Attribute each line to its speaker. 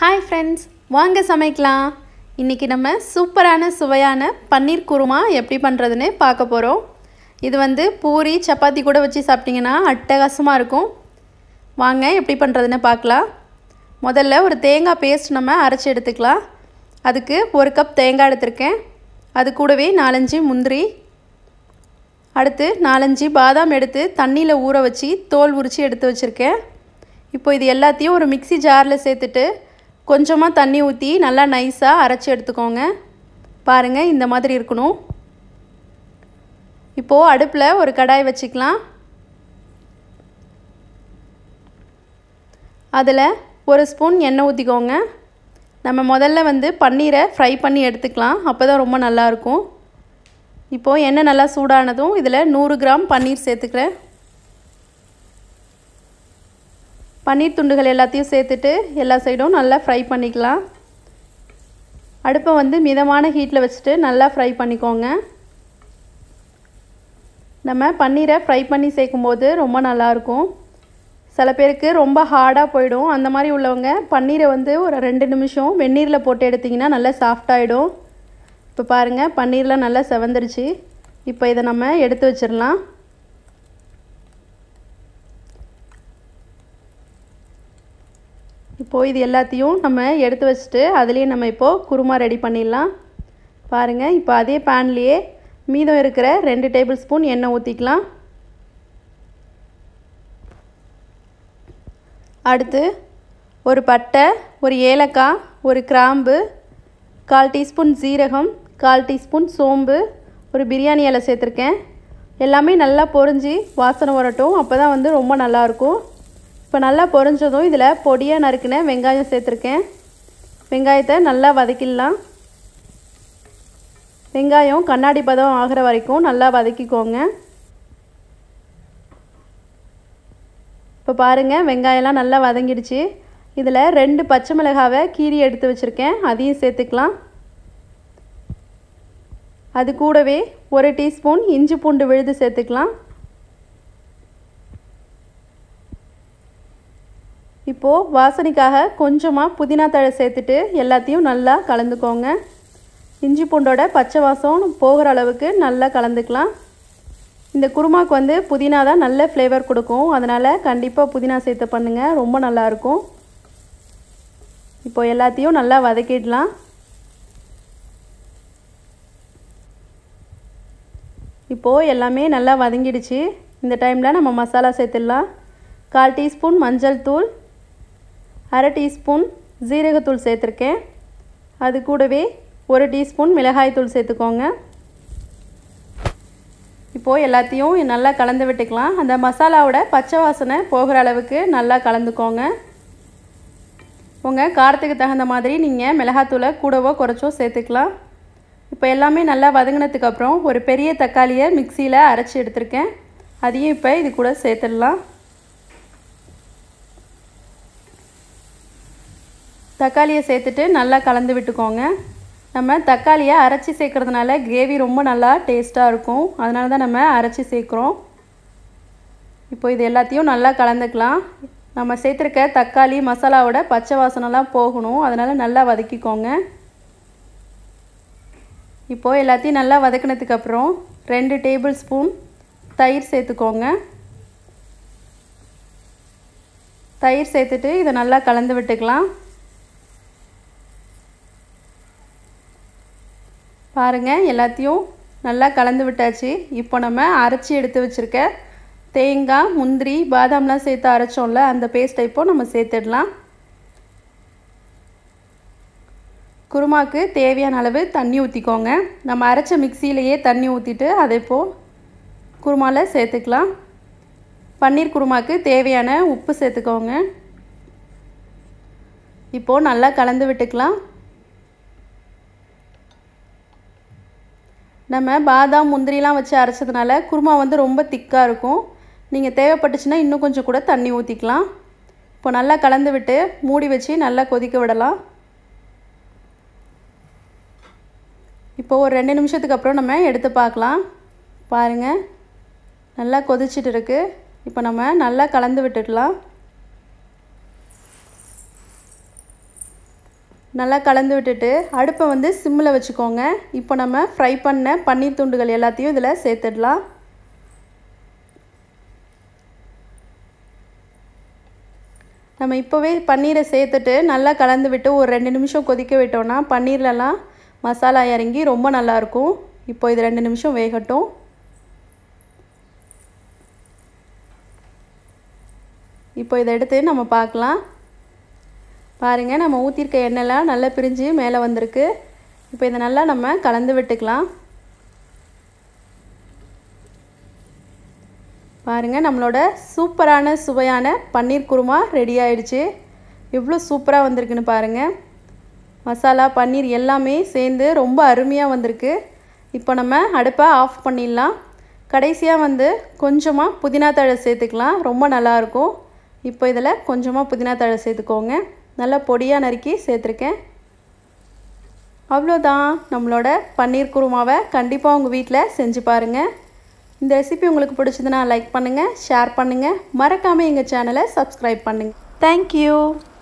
Speaker 1: hi friends வாங்க சமைக்கலாம் இன்றைக்கி நம்ம சூப்பரான சுவையான பன்னீர் குருமா எப்படி பண்ணுறதுன்னு பார்க்க போகிறோம் இது வந்து பூரி சப்பாத்தி கூட வச்சு சாப்பிட்டிங்கன்னா அட்டகாசமாக இருக்கும் வாங்க எப்படி பண்ணுறதுன்னு பார்க்கலாம் முதல்ல ஒரு தேங்காய் பேஸ்ட் நம்ம அரைச்சி எடுத்துக்கலாம் அதுக்கு ஒரு கப் தேங்காய் எடுத்திருக்கேன் அது கூடவே நாலஞ்சு முந்திரி அடுத்து நாலஞ்சு பாதாம் எடுத்து தண்ணியில் ஊற வச்சு தோல் உரித்து எடுத்து வச்சுருக்கேன் இப்போ இது எல்லாத்தையும் ஒரு மிக்சி ஜாரில் சேர்த்துட்டு கொஞ்சமாக தண்ணி ஊற்றி நல்லா நைஸாக அரைச்சி எடுத்துக்கோங்க பாருங்கள் இந்த மாதிரி இருக்கணும் இப்போது அடுப்பில் ஒரு கடாய் வச்சுக்கலாம் அதில் ஒரு ஸ்பூன் எண்ணெய் ஊற்றிக்கோங்க நம்ம முதல்ல வந்து பன்னீரை ஃப்ரை பண்ணி எடுத்துக்கலாம் அப்போ தான் ரொம்ப நல்லாயிருக்கும் இப்போது எண்ணெய் நல்லா சூடானதும் இதில் நூறு கிராம் பன்னீர் சேர்த்துக்கிறேன் பன்னீர் துண்டுகள் எல்லாத்தையும் சேர்த்துட்டு எல்லா சைடும் நல்லா ஃப்ரை பண்ணிக்கலாம் அடுப்பை வந்து மிதமான ஹீட்டில் வச்சுட்டு நல்லா ஃப்ரை பண்ணிக்கோங்க நம்ம பன்னீரை ஃப்ரை பண்ணி சேர்க்கும்போது ரொம்ப நல்லாயிருக்கும் சில பேருக்கு ரொம்ப ஹார்டாக போயிடும் அந்த மாதிரி உள்ளவங்க பன்னீரை வந்து ஒரு ரெண்டு நிமிஷம் வெந்நீரில் போட்டு எடுத்திங்கன்னா நல்லா சாஃப்டாகிடும் இப்போ பாருங்கள் பன்னீர்லாம் நல்லா செவந்துருச்சு இப்போ இதை நம்ம எடுத்து வச்சிடலாம் இப்போது இது எல்லாத்தையும் நம்ம எடுத்து வச்சுட்டு அதுலேயே நம்ம இப்போது குருமா ரெடி பண்ணிடலாம் பாருங்கள் இப்போ அதே பேன்லேயே மீதம் இருக்கிற ரெண்டு டேபிள் ஸ்பூன் எண்ணெய் ஊற்றிக்கலாம் அடுத்து ஒரு பட்டை ஒரு ஏலக்காய் ஒரு கிராம்பு கால் டீஸ்பூன் ஜீரகம் கால் டீஸ்பூன் சோம்பு ஒரு பிரியாணி இலை சேர்த்துருக்கேன் எல்லாமே நல்லா பொரிஞ்சு வாசனை வரட்டும் அப்போ தான் வந்து ரொம்ப நல்லாயிருக்கும் இப்போ நல்லா பொரிஞ்சதும் இதில் பொடியாக நறுக்கின வெங்காயம் சேர்த்துருக்கேன் வெங்காயத்தை நல்லா வதக்கிடலாம் வெங்காயம் கண்ணாடி பதம் ஆகிற வரைக்கும் நல்லா வதக்கிக்கோங்க இப்போ பாருங்கள் வெங்காயம்லாம் நல்லா வதங்கிடுச்சு இதில் ரெண்டு பச்சை மிளகாவை கீரி எடுத்து வச்சுருக்கேன் அதையும் சேர்த்துக்கலாம் அது கூடவே ஒரு டீஸ்பூன் இஞ்சி பூண்டு விழுது சேர்த்துக்கலாம் இப்போது வாசனைக்காக கொஞ்சமாக புதினா தழை சேர்த்துட்டு எல்லாத்தையும் நல்லா கலந்துக்கோங்க இஞ்சி பூண்டோட பச்சை வாசம் போகிற அளவுக்கு நல்லா கலந்துக்கலாம் இந்த குருமாக்கு வந்து புதினா தான் நல்ல ஃப்ளேவர் கொடுக்கும் அதனால் கண்டிப்பாக புதினா சேர்த்து பண்ணுங்கள் ரொம்ப நல்லாயிருக்கும் இப்போ எல்லாத்தையும் நல்லா வதக்கிடலாம் இப்போது எல்லாமே நல்லா வதங்கிடுச்சு இந்த டைமில் நம்ம மசாலா சேர்த்துடலாம் கால் டீஸ்பூன் மஞ்சள் தூள் அரை டீஸ்பூன் ஜீரகத்தூள் சேர்த்துருக்கேன் அது கூடவே ஒரு டீஸ்பூன் மிளகாய் தூள் சேர்த்துக்கோங்க இப்போது எல்லாத்தையும் நல்லா கலந்து விட்டுக்கலாம் அந்த மசாலாவோட பச்சை வாசனை போகிற அளவுக்கு நல்லா கலந்துக்கோங்க உங்கள் காரத்துக்கு தகுந்த மாதிரி நீங்கள் மிளகாத்தூளை கூடவோ குறைச்சோ சேர்த்துக்கலாம் இப்போ எல்லாமே நல்லா வதங்கினதுக்கப்புறம் ஒரு பெரிய தக்காளியை மிக்சியில் அரைச்சி எடுத்திருக்கேன் அதையும் இப்போ இது கூட சேர்த்துடலாம் தக்காளியை சேர்த்துட்டு நல்லா கலந்து விட்டுக்கோங்க நம்ம தக்காளியை அரைச்சி சேர்க்குறதுனால கிரேவி ரொம்ப நல்லா டேஸ்ட்டாக இருக்கும் அதனால தான் நம்ம அரைச்சி சேர்க்குறோம் இப்போ இது எல்லாத்தையும் நல்லா கலந்துக்கலாம் நம்ம சேர்த்துருக்க தக்காளி மசாலாவோட பச்சை வாசனைலாம் போகணும் அதனால் நல்லா வதக்கிக்கோங்க இப்போது எல்லாத்தையும் நல்லா வதக்கினதுக்கப்புறம் ரெண்டு டேபிள் ஸ்பூன் தயிர் சேர்த்துக்கோங்க தயிர் சேர்த்துட்டு இதை நல்லா கலந்து விட்டுக்கலாம் பாருங்கள் எல்லாத்தையும் நல்லா கலந்து விட்டாச்சு இப்போ நம்ம அரைச்சி எடுத்து வச்சுருக்க தேங்காய் முந்திரி பாதாம்லாம் சேர்த்து அரைச்சோம்ல அந்த பேஸ்ட்டை இப்போ நம்ம சேர்த்துடலாம் குருமாவுக்கு தேவையான அளவு தண்ணி ஊற்றிக்கோங்க நம்ம அரைச்ச மிக்சியிலையே தண்ணி ஊற்றிட்டு அதை இப்போது குருமாவில் சேர்த்துக்கலாம் பன்னீர் குருமாவுக்கு தேவையான உப்பு சேர்த்துக்கோங்க இப்போது நல்லா கலந்து விட்டுக்கலாம் நம்ம பாதாம் முந்திரிலாம் வச்சு அரைச்சதுனால குருமா வந்து ரொம்ப திக்காக இருக்கும் நீங்கள் தேவைப்பட்டுச்சுன்னா இன்னும் கொஞ்சம் கூட தண்ணி ஊற்றிக்கலாம் இப்போ நல்லா கலந்து விட்டு மூடி வச்சு நல்லா கொதிக்க விடலாம் இப்போ ஒரு ரெண்டு நிமிஷத்துக்கு அப்புறம் நம்ம எடுத்து பார்க்கலாம் பாருங்கள் நல்லா கொதிச்சிட்டு இருக்கு இப்போ நம்ம நல்லா கலந்து விட்டுடலாம் நல்லா கலந்து விட்டுட்டு அடுப்பை வந்து சிம்மில் வச்சுக்கோங்க இப்போ நம்ம ஃப்ரை பண்ண பன்னீர் துண்டுகள் எல்லாத்தையும் இதில் சேர்த்துடலாம் நம்ம இப்போவே பன்னீரை சேர்த்துட்டு நல்லா கலந்து விட்டு ஒரு ரெண்டு நிமிஷம் கொதிக்க விட்டோன்னா பன்னீர்லலாம் மசாலா இறங்கி ரொம்ப நல்லாயிருக்கும் இப்போ இது ரெண்டு நிமிஷம் வேகட்டும் இப்போ இதை எடுத்து நம்ம பார்க்கலாம் பாருங்கள் நம்ம ஊற்றிருக்க எண்ணெய்லாம் நல்லா பிரிஞ்சு மேலே வந்திருக்கு இப்போ இதை நல்லா நம்ம கலந்து விட்டுக்கலாம் பாருங்கள் நம்மளோட சூப்பரான சுவையான பன்னீர் குருமா ரெடி ஆயிடுச்சு எவ்வளோ சூப்பராக வந்திருக்குன்னு பாருங்கள் மசாலா பன்னீர் எல்லாமே சேர்ந்து ரொம்ப அருமையாக வந்திருக்கு இப்போ நம்ம அடுப்பை ஆஃப் பண்ணிடலாம் கடைசியாக வந்து கொஞ்சமாக புதினா தழை சேர்த்துக்கலாம் ரொம்ப நல்லாயிருக்கும் இப்போ இதில் கொஞ்சமாக புதினா தழை சேர்த்துக்கோங்க நல்லா பொடியாக நறுக்கி சேர்த்துருக்கேன் அவ்வளோதான் நம்மளோட பன்னீர் குருமாவை கண்டிப்பாக உங்கள் வீட்டில் செஞ்சு பாருங்கள் இந்த ரெசிபி உங்களுக்கு பிடிச்சதுன்னா லைக் பண்ணுங்கள் ஷேர் பண்ணுங்கள் மறக்காமல் எங்கள் சேனலை சப்ஸ்கிரைப் பண்ணுங்கள் தேங்க்யூ